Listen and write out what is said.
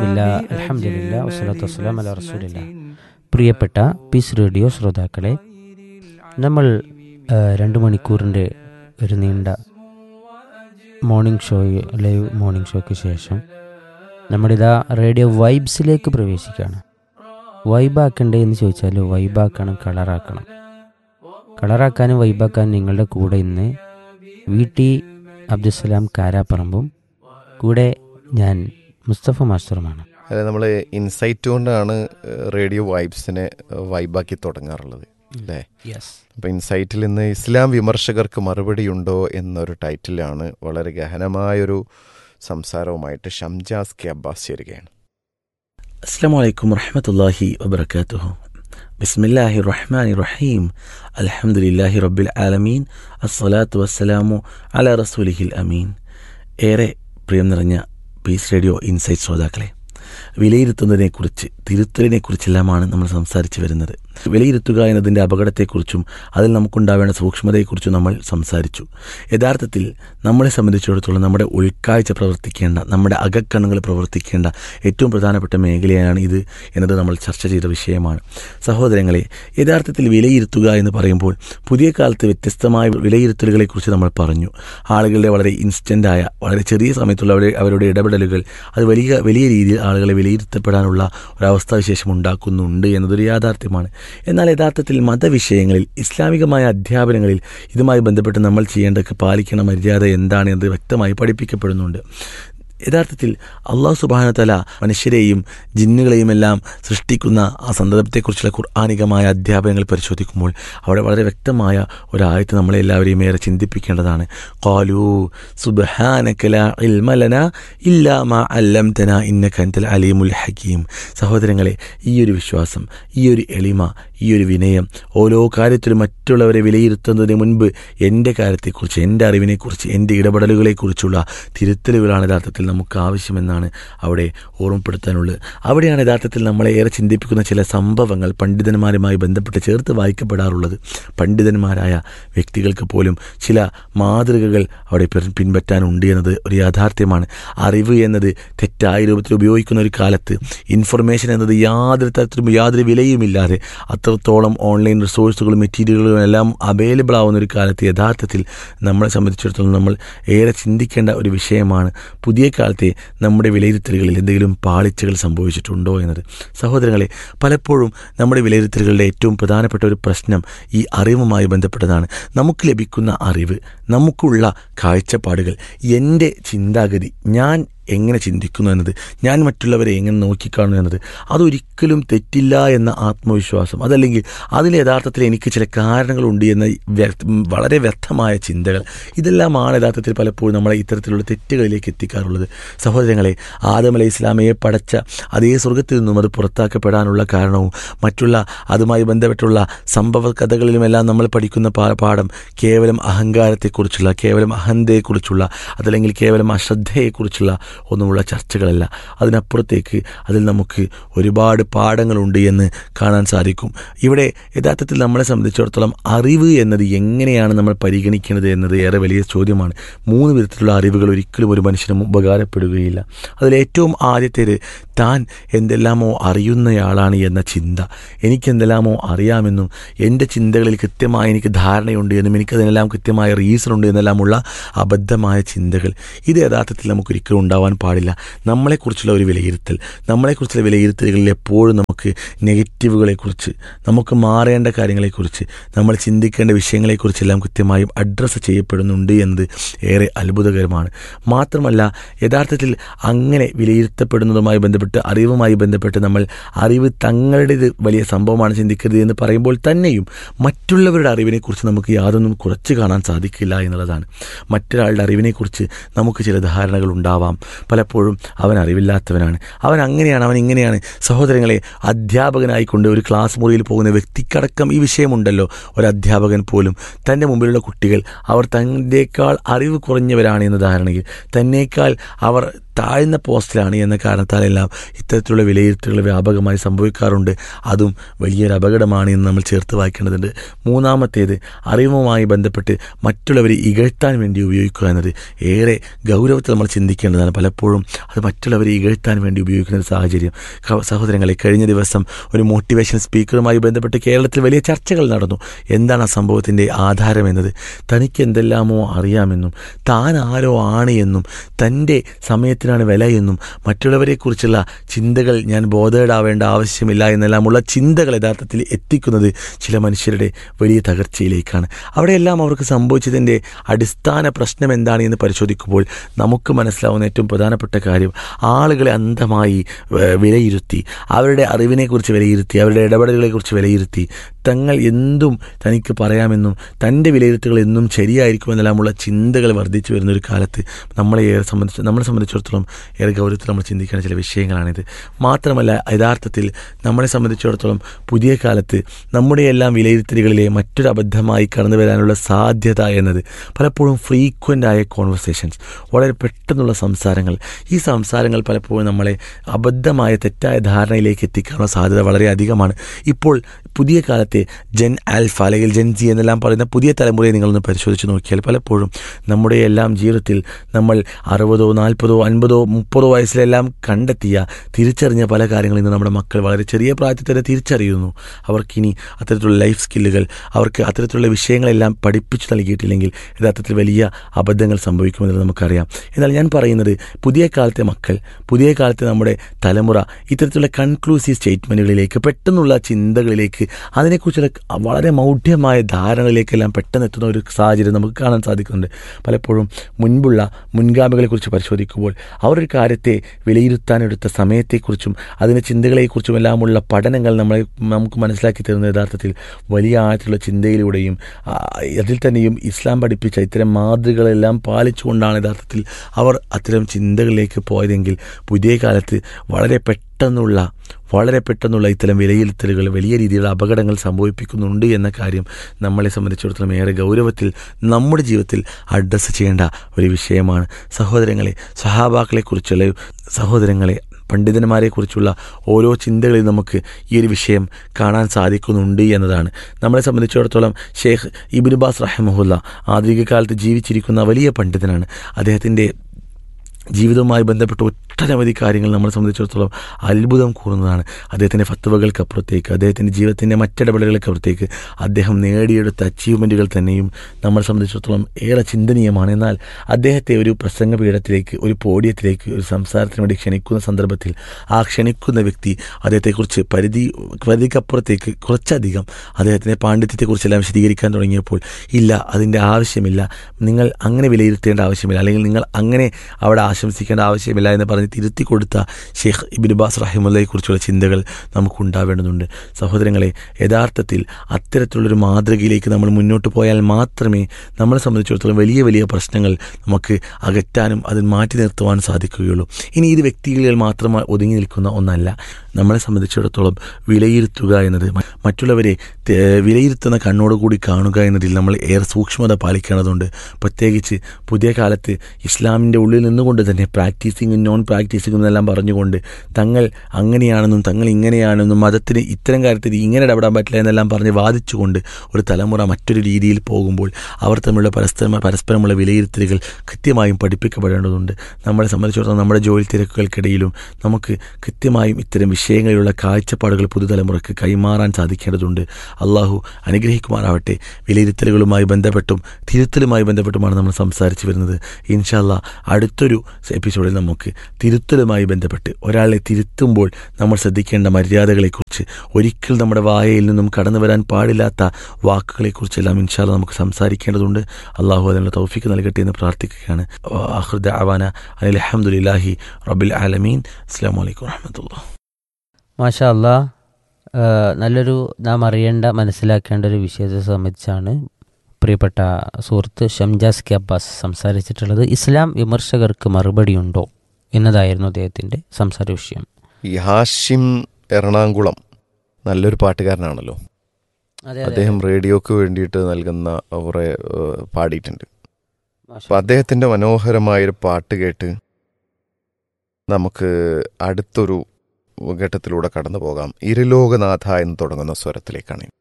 ബിസ്മില്ലാ അൽഹംദുലില്ലാ വസ്സലാത്തു വസ്സലാം അല റസൂലില്ല പ്രിയപ്പെട്ട പീസ് റേഡിയോ ശ്രോതാക്കളെ നമ്മൾ ആ, രണ്ട് മണിക്കൂറിൻ്റെ ഒരു നീണ്ട മോർണിംഗ് ഷോ ലൈവ് മോർണിംഗ് ഷോയ്ക്ക് ശേഷം നമ്മളിതാ റേഡിയോ വൈബ്സിലേക്ക് പ്രവേശിക്കുകയാണ് വൈബാക്കണ്ടേ എന്ന് ചോദിച്ചാൽ വൈബാക്കണം കളറാക്കണം കളറാക്കാനും വൈബാക്കാനും നിങ്ങളുടെ കൂടെ ഇന്ന് വി ടി അബ്ദുസലാം കാരാപ്പറമ്പും കൂടെ ഞാൻ മുസ്തഫ മാസ്റ്ററുമാണ് അതായത് നമ്മൾ ഇൻസൈറ്റ് കൊണ്ടാണ് റേഡിയോ വൈബ്സിനെ വൈബാക്കി തുടങ്ങാറുള്ളത് അല്ലേ യെസ് അപ്പോൾ ഇൻസൈറ്റിൽ ഇന്ന് ഇസ്ലാം വിമർശകർക്ക് മറുപടിയുണ്ടോ എന്നൊരു ടൈറ്റിലാണ് വളരെ ഗഹനമായൊരു സംസാരവുമായിട്ട് ഷംജാസ് കെ അബ്ബാസ് ചേരുകയാണ് السلام عليكم ورحمة الله وبركاته بسم الله الرحمن الرحيم الحمد لله رب العالمين الصلاة والسلام على رسوله الأمين ഏറെ പ്രിയം നിറഞ്ഞ പീസ് റേഡിയോ ഇൻസൈറ്റ് ശ്രോതാക്കളെ വിലയിരുത്തുന്നതിനെക്കുറിച്ച് തിരുത്തലിനെക്കുറിച്ചെല്ലാമാണ് നമ്മൾ സംസാരിച്ചു വരുന്നത് വിലയിരുത്തുക എന്നതിൻ്റെ അപകടത്തെക്കുറിച്ചും അതിൽ നമുക്കുണ്ടാവേണ്ട സൂക്ഷ്മതയെക്കുറിച്ചും നമ്മൾ സംസാരിച്ചു യഥാർത്ഥത്തിൽ നമ്മളെ സംബന്ധിച്ചിടത്തോളം നമ്മുടെ ഉൾക്കാഴ്ച പ്രവർത്തിക്കേണ്ട നമ്മുടെ അകക്കണ്ണുകൾ പ്രവർത്തിക്കേണ്ട ഏറ്റവും പ്രധാനപ്പെട്ട മേഖലയാണ് ഇത് എന്നത് നമ്മൾ ചർച്ച ചെയ്ത വിഷയമാണ് സഹോദരങ്ങളെ യഥാർത്ഥത്തിൽ വിലയിരുത്തുക എന്ന് പറയുമ്പോൾ പുതിയ കാലത്ത് വ്യത്യസ്തമായ വിലയിരുത്തലുകളെക്കുറിച്ച് നമ്മൾ പറഞ്ഞു ആളുകളുടെ വളരെ ഇൻസ്റ്റൻ്റായ വളരെ ചെറിയ സമയത്തുള്ള അവരുടെ അവരുടെ ഇടപെടലുകൾ അത് വലിയ വലിയ രീതിയിൽ ആളുകളെ വിലയിരുത്തപ്പെടാനുള്ള ഒരവസ്ഥാവിശേഷം ഉണ്ടാക്കുന്നുണ്ട് എന്നതൊരു യാഥാർത്ഥ്യമാണ് എന്നാൽ യഥാർത്ഥത്തിൽ മതവിഷയങ്ങളിൽ ഇസ്ലാമികമായ അധ്യാപനങ്ങളിൽ ഇതുമായി ബന്ധപ്പെട്ട് നമ്മൾ ചെയ്യേണ്ട പാലിക്കണ മര്യാദ എന്താണ് എന്നത് വ്യക്തമായി പഠിപ്പിക്കപ്പെടുന്നുണ്ട് യഥാർത്ഥത്തിൽ അള്ളാഹു സുബാനതല മനുഷ്യരെയും ജിന്നുകളെയും എല്ലാം സൃഷ്ടിക്കുന്ന ആ സന്ദർഭത്തെക്കുറിച്ചുള്ള ഖുർആാനികമായ അധ്യാപനങ്ങൾ പരിശോധിക്കുമ്പോൾ അവിടെ വളരെ വ്യക്തമായ ഒരായത്ത് നമ്മളെ എല്ലാവരെയും ഏറെ ചിന്തിപ്പിക്കേണ്ടതാണ് കാലു സുബഹാനക്കല ഇൽമലന ഇല്ലാ മാ അല്ലംതന ഇന്നക അൻതൽ അലീമുൽ ഹക്കീം സഹോദരങ്ങളെ ഈ ഒരു വിശ്വാസം ഈ ഒരു എളിമ ഈ ഒരു വിനയം ഓരോ കാര്യത്തിലും മറ്റുള്ളവരെ വിലയിരുത്തുന്നതിന് മുൻപ് എൻ്റെ കാര്യത്തെക്കുറിച്ച് എൻ്റെ അറിവിനെക്കുറിച്ച് എൻ്റെ ഇടപെടലുകളെക്കുറിച്ചുള്ള തിരുത്തലുകളാണ് യഥാർത്ഥത്തിൽ നമുക്ക് ആവശ്യമെന്നാണ് അവിടെ ഓർമ്മപ്പെടുത്താനുള്ളത് അവിടെയാണ് യഥാർത്ഥത്തിൽ നമ്മളെ ഏറെ ചിന്തിപ്പിക്കുന്ന ചില സംഭവങ്ങൾ പണ്ഡിതന്മാരുമായി ബന്ധപ്പെട്ട് ചേർത്ത് വായിക്കപ്പെടാറുള്ളത് പണ്ഡിതന്മാരായ വ്യക്തികൾക്ക് പോലും ചില മാതൃകകൾ അവിടെ പിൻ- പിൻപറ്റാനുണ്ട് എന്നത് ഒരു യാഥാർത്ഥ്യമാണ് അറിവ് എന്നത് തെറ്റായ രൂപത്തിൽ ഉപയോഗിക്കുന്ന ഒരു കാലത്ത് ഇൻഫർമേഷൻ എന്നത് യാതൊരു തരത്തിലും യാതൊരു വിലയുമില്ലാതെ അത്രത്തോളം ഓൺലൈൻ റിസോഴ്സുകളും മെറ്റീരിയലുകളും എല്ലാം അവൈലബിൾ ആവുന്ന ഒരു കാലത്ത് യഥാർത്ഥത്തിൽ നമ്മളെ സംബന്ധിച്ചിടത്തോളം നമ്മൾ ഏറെ ചിന്തിക്കേണ്ട ഒരു വിഷയമാണ് പുതിയ കാലത്തെ നമ്മുടെ വിലയിരുത്തലുകളിൽ എന്തെങ്കിലും പാളിച്ചകൾ സംഭവിച്ചിട്ടുണ്ടോ എന്നത് സഹോദരങ്ങളെ പലപ്പോഴും നമ്മുടെ വിലയിരുത്തലുകളുടെ ഏറ്റവും പ്രധാനപ്പെട്ട ഒരു പ്രശ്നം ഈ അറിവുമായി ബന്ധപ്പെട്ടതാണ് നമുക്ക് ലഭിക്കുന്ന അറിവ് നമുക്കുള്ള കാഴ്ചപ്പാടുകൾ എൻ്റെ ചിന്താഗതി ഞാൻ എങ്ങനെ ചിന്തിക്കുന്നു എന്നത് ഞാൻ മറ്റുള്ളവരെ എങ്ങനെ നോക്കിക്കാണുന്നു എന്നത് അതൊരിക്കലും തെറ്റില്ല എന്ന ആത്മവിശ്വാസം അതല്ലെങ്കിൽ അതിൽ യഥാർത്ഥത്തിൽ എനിക്ക് ചില കാരണങ്ങളുണ്ട് എന്ന വ്യക്ത- വളരെ വ്യക്തമായ ചിന്തകൾ ഇതെല്ലാമാണ് യഥാർത്ഥത്തിൽ പലപ്പോഴും നമ്മളെ ഇത്തരത്തിലുള്ള തെറ്റുകളിലേക്ക് എത്തിക്കാറുള്ളത് സഹോദരങ്ങളെ ആദം അലൈഹി ഇസ്ലാമയെ പടച്ച അതേ സ്വർഗത്തിൽ നിന്നും അത് പുറത്താക്കപ്പെടാനുള്ള കാരണവും മറ്റുള്ള അതുമായി ബന്ധപ്പെട്ടുള്ള സംഭവ കഥകളിലുമെല്ലാം നമ്മൾ പഠിക്കുന്ന പാ- പാഠം കേവലം അഹങ്കാരത്തെക്കുറിച്ചുള്ള കേവലം അഹന്തയെക്കുറിച്ചുള്ള അതല്ലെങ്കിൽ കേവലം അശ്രദ്ധയെക്കുറിച്ചുള്ള ഒന്നുമുള്ള ചർച്ചകളല്ല അതിനപ്പുറത്തേക്ക് അതിൽ നമുക്ക് ഒരുപാട് പാഠങ്ങളുണ്ട് എന്ന് കാണാൻ സാധിക്കും ഇവിടെ യഥാർത്ഥത്തിൽ നമ്മളെ സംബന്ധിച്ചിടത്തോളം അറിവ് എന്നത് എങ്ങനെയാണ് നമ്മൾ പരിഗണിക്കുന്നത് എന്നത് ഏറെ വലിയ ചോദ്യമാണ് മൂന്ന് വിധത്തിലുള്ള അറിവുകൾ ഒരിക്കലും ഒരു മനുഷ്യനും ഉപകാരപ്പെടുകയില്ല അതിലേറ്റവും ആദ്യത്തേത് താൻ എന്തെല്ലാമോ അറിയുന്നയാളാണ് എന്ന ചിന്ത എനിക്കെന്തെല്ലാമോ അറിയാമെന്നും എൻ്റെ ചിന്തകളിൽ കൃത്യമായി എനിക്ക് ധാരണയുണ്ട് എന്നും എനിക്കതിനെല്ലാം കൃത്യമായ റീസൺ ഉണ്ട് എന്നെല്ലാമുള്ള അബദ്ധമായ ചിന്തകൾ ഇത് യഥാർത്ഥത്തിൽ നമുക്കൊരിക്കലും ഉണ്ടാവാൻ പാടില്ല നമ്മളെക്കുറിച്ചുള്ള ഒരു വിലയിരുത്തൽ നമ്മളെക്കുറിച്ചുള്ള വിലയിരുത്തലുകളിൽ എപ്പോഴും നമുക്ക് നെഗറ്റീവുകളെക്കുറിച്ച് നമുക്ക് മാറേണ്ട കാര്യങ്ങളെക്കുറിച്ച് നമ്മൾ ചിന്തിക്കേണ്ട വിഷയങ്ങളെക്കുറിച്ചെല്ലാം കൃത്യമായും അഡ്രസ്സ് ചെയ്യപ്പെടുന്നുണ്ട് എന്നത് ഏറെ അത്ഭുതകരമാണ് മാത്രമല്ല യഥാർത്ഥത്തിൽ അങ്ങനെ വിലയിരുത്തപ്പെടുന്നതുമായി ബന്ധപ്പെട്ട് അറിവുമായി ബന്ധപ്പെട്ട് നമ്മൾ അറിവ് തങ്ങളുടേത് വലിയ സംഭവമാണ് ചിന്തിക്കരുത് എന്ന് പറയുമ്പോൾ തന്നെയും മറ്റുള്ളവരുടെ അറിവിനെക്കുറിച്ച് നമുക്ക് യാതൊന്നും കുറച്ച് കാണാൻ സാധിക്കില്ല എന്നുള്ളതാണ് മറ്റൊരാളുടെ അറിവിനെക്കുറിച്ച് നമുക്ക് ചില ധാരണകൾ ഉണ്ടാവാം പലപ്പോഴും അവൻ അറിവില്ലാത്തവനാണ് അവൻ അങ്ങനെയാണ് അവൻ ഇങ്ങനെയാണ് സഹോദരങ്ങളെ അധ്യാപകനായിക്കൊണ്ട് ഒരു ക്ലാസ് മുറിയിൽ പോകുന്ന വ്യക്തിക്കടക്കം ഈ വിഷയമുണ്ടല്ലോ ഒരു അധ്യാപകൻ പോലും തൻ്റെ മുമ്പിലുള്ള കുട്ടികൾ അവർ തന്നേക്കാൾ അറിവ് കുറഞ്ഞവരാണ് എന്ന ധാരണയിൽ തന്നേക്കാൾ അവർ താഴ്ന്ന പോസ്റ്റിലാണ് എന്ന കാരണത്താലെല്ലാം ഇത്തരത്തിലുള്ള വിലയിരുത്തലുകൾ വ്യാപകമായി സംഭവിക്കാറുണ്ട് അതും വലിയൊരു അപകടമാണ് എന്ന് നമ്മൾ ചേർത്ത് വായിക്കേണ്ടതുണ്ട് മൂന്നാമത്തേത് അറിവുമായി ബന്ധപ്പെട്ട് മറ്റുള്ളവരെ ഇകഴ്ത്താൻ വേണ്ടി ഉപയോഗിക്കുക എന്നത് ഏറെ ഗൗരവത്തിൽ നമ്മൾ ചിന്തിക്കേണ്ടതാണ് പലപ്പോഴും അത് മറ്റുള്ളവരെ ഇകഴ്ത്താൻ വേണ്ടി ഉപയോഗിക്കുന്ന ഒരു സാഹചര്യം ക- സഹോദരങ്ങളെ കഴിഞ്ഞ ദിവസം ഒരു മോട്ടിവേഷൻ സ്പീക്കറുമായി ബന്ധപ്പെട്ട് കേരളത്തിൽ വലിയ ചർച്ചകൾ നടന്നു എന്താണ് ആ സംഭവത്തിൻ്റെ ആധാരം എന്നത് തനിക്ക് എന്തെല്ലാമോ അറിയാമെന്നും താൻ ആരോ ആണ് എന്നും തൻ്റെ സമയത്തിനാണ് വില എന്നും മറ്റുള്ളവരെക്കുറിച്ചുള്ള ചിന്തകൾ ഞാൻ ബോധേഡാവേണ്ട ആവശ്യമില്ല എന്നെല്ലാമുള്ള ചിന്തകൾ യഥാർത്ഥത്തിൽ എത്തിക്കുന്നത് ചില മനുഷ്യരുടെ വലിയ തകർച്ചയിലേക്കാണ് അവിടെയെല്ലാം അവർക്ക് സംഭവിച്ചതിൻ്റെ അടിസ്ഥാന പ്രശ്നം എന്താണ് എന്ന് പരിശോധിക്കുമ്പോൾ നമുക്ക് മനസ്സിലാവുന്ന ഏറ്റവും പ്രധാനപ്പെട്ട കാര്യം ആളുകളെ അന്ധമായി ഏഹ്, വിലയിരുത്തി അവരുടെ അറിവിനെക്കുറിച്ച് വിലയിരുത്തി അവരുടെ ഇടപെടലുകളെക്കുറിച്ച് വിലയിരുത്തി തങ്ങൾ എന്തും തനിക്ക് പറയാമെന്നും തൻ്റെ വിലയിരുത്തലുകൾ എന്നും ശരിയായിരിക്കുമെന്നെല്ലാമുള്ള ചിന്തകൾ വർദ്ധിച്ചു വരുന്ന ഒരു കാലത്ത് നമ്മളെ ഏറെ സംബന്ധിച്ച് നമ്മളെ സംബന്ധിച്ചിടത്തോളം ഏറെ ഗൗരവത്തിൽ നമ്മൾ ചിന്തിക്കേണ്ട ചില വിഷയങ്ങളാണിത് മാത്രമല്ല യഥാർത്ഥത്തിൽ നമ്മളെ സംബന്ധിച്ചിടത്തോളം പുതിയ കാലത്ത് നമ്മുടെ എല്ലാം വിലയിരുത്തലുകളിലെ മറ്റൊരു അബദ്ധമായി കടന്നു വരാനുള്ള സാധ്യത എന്നത് പലപ്പോഴും ഫ്രീക്വൻ്റ് ആയ കോൺവെർസേഷൻസ് വളരെ പെട്ടെന്നുള്ള സംസാരങ്ങൾ ഈ സംസാരങ്ങൾ പലപ്പോഴും നമ്മളെ അബദ്ധമായ തെറ്റായ ധാരണയിലേക്ക് എത്തിക്കാനുള്ള സാധ്യത വളരെ അധികമാണ് ഇപ്പോൾ പുതിയ കാലത്തെ ജെൻ ആൽഫ അല്ലെങ്കിൽ ജെൻ ജി എന്നെല്ലാം പറയുന്ന പുതിയ തലമുറയെ നിങ്ങളൊന്ന് പരിശോധിച്ച് നോക്കിയാൽ പലപ്പോഴും നമ്മുടെ എല്ലാം ജീവിതത്തിൽ നമ്മൾ അറുപതോ നാൽപ്പതോ അൻപതോ മുപ്പതോ വയസ്സിലെല്ലാം കണ്ടെത്തിയ തിരിച്ചറിഞ്ഞ പല കാര്യങ്ങളും ഇന്ന് നമ്മുടെ മക്കൾ വളരെ ചെറിയ പ്രായത്തിൽ തന്നെ തിരിച്ചറിയുന്നു അവർക്കിനി അത്തരത്തിലുള്ള ലൈഫ് സ്കില്ലുകൾ അവർക്ക് അത്തരത്തിലുള്ള വിഷയങ്ങളെല്ലാം പഠിപ്പിച്ചു നൽകിയിട്ടില്ലെങ്കിൽ യഥാർത്ഥത്തിൽ വലിയ അബദ്ധങ്ങൾ സംഭവിക്കുമെന്ന് നമുക്കറിയാം എന്നാൽ ഞാൻ പറയുന്നത് പുതിയ കാലത്തെ മക്കൾ പുതിയ കാലത്തെ നമ്മുടെ തലമുറ ഇത്തരത്തിലുള്ള കൺക്ലൂസീവ് സ്റ്റേറ്റ്മെൻറ്റുകളിലേക്ക് പെട്ടെന്നുള്ള ചിന്തകളിലേക്ക് അതിനെക്കുറിച്ചുള്ള വളരെ മൗഢ്യമായ ധാരണകളിലേക്കെല്ലാം പെട്ടെന്ന് എത്തുന്ന ഒരു സാഹചര്യം നമുക്ക് കാണാൻ സാധിക്കുന്നുണ്ട് പലപ്പോഴും മുൻപുള്ള മുൻഗാമികളെക്കുറിച്ച് പരിശോധിക്കുമ്പോൾ അവർ ഒരു കാര്യത്തെ വിലയിരുത്താനെടുത്ത സമയത്തെക്കുറിച്ചും അതിൻ്റെ ചിന്തകളെക്കുറിച്ചും എല്ലാമുള്ള പഠനങ്ങൾ നമ്മളെ നമുക്ക് മനസ്സിലാക്കി തരുന്ന യഥാർത്ഥത്തിൽ വലിയ ആഴത്തിലുള്ള ചിന്തയിലൂടെയും ആ, അതിൽ തന്നെയും ഇസ്ലാം പഠിപ്പിച്ച ഇത്തരം മാതൃകളെല്ലാം പാലിച്ചുകൊണ്ടാണ് യഥാർത്ഥത്തിൽ അവർ അത്തരം ചിന്തകളിലേക്ക് പോയതെങ്കിൽ പുതിയ കാലത്ത് വളരെ പെട്ടെന്നുള്ള വളരെ പെട്ടെന്നുള്ള ഇത്തരം വിലയിരുത്തലുകൾ വലിയ രീതിയിലുള്ള അപകടങ്ങൾ സംഭവിപ്പിക്കുന്നുണ്ട് എന്ന കാര്യം നമ്മളെ സംബന്ധിച്ചിടത്തോളം ഏറെ ഗൗരവത്തിൽ നമ്മുടെ ജീവിതത്തിൽ അഡ്രസ്സ് ചെയ്യേണ്ട ഒരു വിഷയമാണ് സഹോദരങ്ങളെ സഹാബാക്കളെക്കുറിച്ചുള്ള സഹോദരങ്ങളെ പണ്ഡിതന്മാരെക്കുറിച്ചുള്ള ഓരോ ചിന്തകളിൽ നമുക്ക് ഈ ഒരു വിഷയം കാണാൻ സാധിക്കുന്നുണ്ട് എന്നതാണ് നമ്മളെ സംബന്ധിച്ചിടത്തോളം ഷെയ്ഖ് ഇബിനുബാസ് റഹമുല്ല ആധുനിക കാലത്ത് ജീവിച്ചിരിക്കുന്ന വലിയ പണ്ഡിതനാണ് അദ്ദേഹത്തിൻ്റെ ജീവിതവുമായി ബന്ധപ്പെട്ട ഒട്ടനവധി കാര്യങ്ങൾ നമ്മളെ സംബന്ധിച്ചിടത്തോളം അത്ഭുതം കൂറുന്നതാണ് അദ്ദേഹത്തിൻ്റെ ഫത്തുവകൾക്കപ്പുറത്തേക്ക് അദ്ദേഹത്തിൻ്റെ ജീവിതത്തിൻ്റെ മറ്റിടപെടലുകൾക്കപ്പുറത്തേക്ക് അദ്ദേഹം നേടിയെടുത്ത അച്ചീവ്മെൻറ്റുകൾ തന്നെയും നമ്മളെ സംബന്ധിച്ചിടത്തോളം ഏറെ ചിന്തനീയമാണ് എന്നാൽ അദ്ദേഹത്തെ ഒരു പ്രസംഗപീഠത്തിലേക്ക് ഒരു പോഡിയത്തിലേക്ക് ഒരു സംസാരത്തിന് വേണ്ടി ക്ഷണിക്കുന്ന സന്ദർഭത്തിൽ ആ ക്ഷണിക്കുന്ന വ്യക്തി അദ്ദേഹത്തെക്കുറിച്ച് പരിധി പരിധിക്കപ്പുറത്തേക്ക് കുറച്ചധികം അദ്ദേഹത്തിൻ്റെ പാണ്ഡിത്യത്തെക്കുറിച്ചെല്ലാം വിശദീകരിക്കാൻ തുടങ്ങിയപ്പോൾ ഇല്ല അതിൻ്റെ ആവശ്യമില്ല നിങ്ങൾ അങ്ങനെ വിലയിരുത്തേണ്ട ആവശ്യമില്ല അല്ലെങ്കിൽ നിങ്ങൾ അങ്ങനെ അവിടെ ആശംസിക്കേണ്ട ആവശ്യമില്ല എന്ന് പറഞ്ഞ് തിരുത്തി കൊടുത്ത ഷെയ്ഖ് ഇബിനുബാസ് റഹിമുല്ലയെക്കുറിച്ചുള്ള ചിന്തകൾ നമുക്കുണ്ടാവേണ്ടതുണ്ട് സഹോദരങ്ങളെ യഥാർത്ഥത്തിൽ അത്തരത്തിലുള്ളൊരു മാതൃകയിലേക്ക് നമ്മൾ മുന്നോട്ട് പോയാൽ മാത്രമേ നമ്മളെ സംബന്ധിച്ചിടത്തോളം വലിയ വലിയ പ്രശ്നങ്ങൾ നമുക്ക് അകറ്റാനും അതിൽ മാറ്റി നിർത്തുവാൻ സാധിക്കുകയുള്ളൂ ഇനി ഇത് വ്യക്തികളിൽ മാത്രം ഒതുങ്ങി നിൽക്കുന്ന ഒന്നല്ല നമ്മളെ സംബന്ധിച്ചിടത്തോളം വിലയിരുത്തുക എന്നത് മ- മറ്റുള്ളവരെ തെ- വിലയിരുത്തുന്ന കണ്ണോടുകൂടി കാണുക എന്നതിൽ നമ്മൾ ഏറെ സൂക്ഷ്മത പാലിക്കേണ്ടതുണ്ട് പ്രത്യേകിച്ച് പുതിയ കാലത്ത് ഇസ്ലാമിൻ്റെ ഉള്ളിൽ നിന്നുകൊണ്ട് തന്നെ പ്രാക്ടീസിങ്ങും നോൺ പ്രാക്ടീസിങ്ങും എന്നെല്ലാം പറഞ്ഞുകൊണ്ട് തങ്ങൾ അങ്ങനെയാണെന്നും തങ്ങൾ ഇങ്ങനെയാണെന്നും മതത്തിന് ഇത്തരം കാര്യത്തിൽ ഇങ്ങനെ ഇടപെടാൻ പറ്റില്ല എന്നെല്ലാം പറഞ്ഞ് വാദിച്ചുകൊണ്ട് ഒരു തലമുറ മറ്റൊരു രീതിയിൽ പോകുമ്പോൾ അവർ തമ്മിലുള്ള പരസ്പരം പരസ്പരമുള്ള വിലയിരുത്തലുകൾ കൃത്യമായും പഠിപ്പിക്കപ്പെടേണ്ടതുണ്ട് നമ്മളെ സംബന്ധിച്ചിടത്തോളം നമ്മുടെ ജോലി തിരക്കുകൾക്കിടയിലും നമുക്ക് കൃത്യമായും ഇത്തരം വിഷയങ്ങളിലുള്ള കാഴ്ചപ്പാടുകൾ പുതുതലമുറയ്ക്ക് കൈമാറാൻ സാധിക്കേണ്ടതുണ്ട് അള്ളാഹു അനുഗ്രഹിക്കുമാറാവട്ടെ വിലയിരുത്തലുകളുമായി ബന്ധപ്പെട്ടും തിരുത്തലുമായി ബന്ധപ്പെട്ടുമാണ് നമ്മൾ സംസാരിച്ചു വരുന്നത് ഇൻഷാല്ല അടുത്തൊരു എപ്പിസോഡിൽ നമുക്ക് തിരുത്തലുമായി ബന്ധപ്പെട്ട് ഒരാളെ തിരുത്തുമ്പോൾ നമ്മൾ ശ്രദ്ധിക്കേണ്ട മര്യാദകളെക്കുറിച്ച് ഒരിക്കൽ നമ്മുടെ വായയിൽ നിന്നും കടന്നു വരാൻ പാടില്ലാത്ത വാക്കുകളെക്കുറിച്ചെല്ലാം ഇൻഷാല്ല നമുക്ക് സംസാരിക്കേണ്ടതുണ്ട് അള്ളാഹു അതിനുള്ള തൗഫിക്ക് നൽകട്ടെ എന്ന് പ്രാർത്ഥിക്കുകയാണ് അഹ്റുദ അവാന അനിൽ അഹമ്മദില്ലാഹി റബിൽ ആലമീൻ അസ്സാം വലൈക്കും വാഹമത്തുള്ള മാഷാ അല്ലാ ആ, നല്ലൊരു നാം അറിയേണ്ട മനസ്സിലാക്കേണ്ട ഒരു വിഷയത്തെ സംബന്ധിച്ചാണ് പ്രിയപ്പെട്ട സുഹൃത്ത് ഷംജാസ് കെ അബ്ബാസ് സംസാരിച്ചിട്ടുള്ളത് ഇസ്ലാം വിമർശകർക്ക് മറുപടിയുണ്ടോ എന്നതായിരുന്നു അദ്ദേഹത്തിൻ്റെ സംസാര വിഷയം ഈ ഹാഷിം എറണാകുളം നല്ലൊരു പാട്ടുകാരനാണല്ലോ അതെ അദ്ദേഹം റേഡിയോക്ക് വേണ്ടിയിട്ട് നൽകുന്ന കുറേ ഏഹ്, പാടിയിട്ടുണ്ട് മാഷാ അപ്പം അദ്ദേഹത്തിൻ്റെ മനോഹരമായൊരു പാട്ട് കേട്ട് നമുക്ക് അടുത്തൊരു ഘട്ടത്തിലൂടെ കടന്നു പോകാം ഇരുലോകനാഥ എന്ന് തുടങ്ങുന്ന സ്വരത്തിലേക്കാണ്